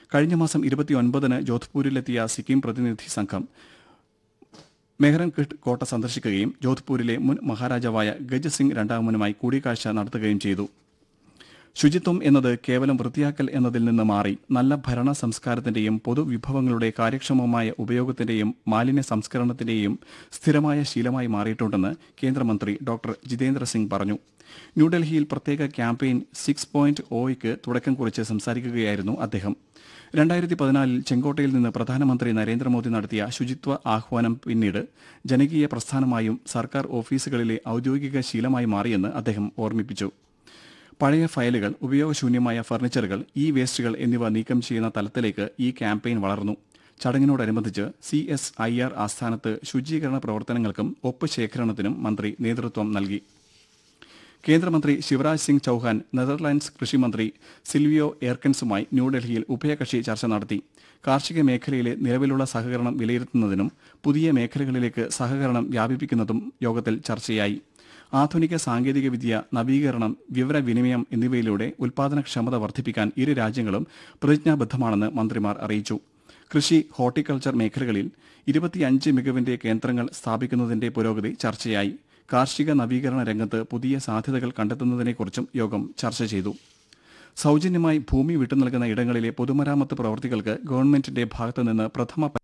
കഴിഞ്ഞ മാസം ഇരുപത്തിയൊൻപതിന് ജോധ്പൂരിലെത്തിയ സിക്കിം പ്രതിനിധി സംഘം മെഹ്റൻഗഡ് കോട്ട സന്ദർശിക്കുകയും ജോധ്പൂരിലെ മുൻ മഹാരാജാവായ ഗജ് സിംഗ് രണ്ടാമനുമായി കൂടിക്കാഴ്ച നടത്തുകയും ചെയ്തു ശുചിത്വം എന്നത് കേവലം വൃത്തിയാക്കൽ എന്നതിൽ നിന്ന് മാറി നല്ല ഭരണ സംസ്കാരത്തിന്റെയും പൊതുവിഭവങ്ങളുടെ കാര്യക്ഷമമായ ഉപയോഗത്തിന്റെയും മാലിന്യ സംസ്കരണത്തിന്റെയും സ്ഥിരമായ ശീലമായി മാറിയിട്ടുണ്ടെന്ന് കേന്ദ്രമന്ത്രി ഡോക്ടർ ജിതേന്ദ്ര സിംഗ് പറഞ്ഞു ന്യൂഡൽഹിയിൽ പ്രത്യേക ക്യാമ്പയിൻ സിക്സ് പോയിന്റ് ഒയ്ക്ക് തുടക്കം കുറിച്ച് സംസാരിക്കുകയായിരുന്നു അദ്ദേഹം രണ്ടായിരത്തി പതിനാലിൽ ചെങ്കോട്ടയിൽ നിന്ന് പ്രധാനമന്ത്രി നരേന്ദ്രമോദി നടത്തിയ ശുചിത്വ ആഹ്വാനം പിന്നീട് ജനകീയ പ്രസ്ഥാനമായും സർക്കാർ ഓഫീസുകളിലെ ഔദ്യോഗിക ശീലമായി മാറിയെന്ന് അദ്ദേഹം ഓർമ്മിപ്പിച്ചു പഴയ ഫയലുകൾ ഉപയോഗശൂന്യമായ ഫർണിച്ചറുകൾ ഇ വേസ്റ്റുകൾ എന്നിവ നീക്കം ചെയ്യുന്ന തലത്തിലേക്ക് ഈ ക്യാമ്പയിൻ വളർന്നു ചടങ്ങിനോടനുബന്ധിച്ച് സി എസ് ഐ ആർ ആസ്ഥാനത്ത് ശുചീകരണ പ്രവർത്തനങ്ങൾക്കും ഒപ്പ് ശേഖരണത്തിനും മന്ത്രി നേതൃത്വം നൽകി കേന്ദ്രമന്ത്രി ശിവരാജ് സിംഗ് ചൌഹാൻ നെതർലാൻഡ്സ് കൃഷിമന്ത്രി സിൽവിയോ എയർക്കൻസുമായി ന്യൂഡൽഹിയിൽ ഉഭയകക്ഷി ചർച്ച നടത്തി കാർഷിക മേഖലയിലെ നിലവിലുള്ള സഹകരണം വിലയിരുത്തുന്നതിനും പുതിയ മേഖലകളിലേക്ക് സഹകരണം വ്യാപിപ്പിക്കുന്നതും യോഗത്തിൽ ചർച്ചയായി ആധുനിക സാങ്കേതികവിദ്യ നവീകരണം വിവരവിനിമയം എന്നിവയിലൂടെ ഉൽപാദനക്ഷമത വർദ്ധിപ്പിക്കാൻ ഇരു രാജ്യങ്ങളും പ്രതിജ്ഞാബദ്ധമാണെന്ന് മന്ത്രിമാർ അറിയിച്ചു കൃഷി ഹോർട്ടിക്കൾച്ചർ മേഖലകളിൽ ഇരുപത്തിയഞ്ച് മികവിന്റെ കേന്ദ്രങ്ങൾ സ്ഥാപിക്കുന്നതിന്റെ പുരോഗതി ചർച്ചയായി കാർഷിക നവീകരണ രംഗത്ത് പുതിയ സാധ്യതകൾ കണ്ടെത്തുന്നതിനെക്കുറിച്ചും യോഗം ചർച്ച ചെയ്തു സൗജന്യമായി ഭൂമി വിട്ടുനൽകുന്ന ഇടങ്ങളിലെ പൊതുമരാമത്ത് പ്രവൃത്തികൾക്ക് ഗവൺമെന്റിന്റെ ഭാഗത്തുനിന്ന് പ്രഥമ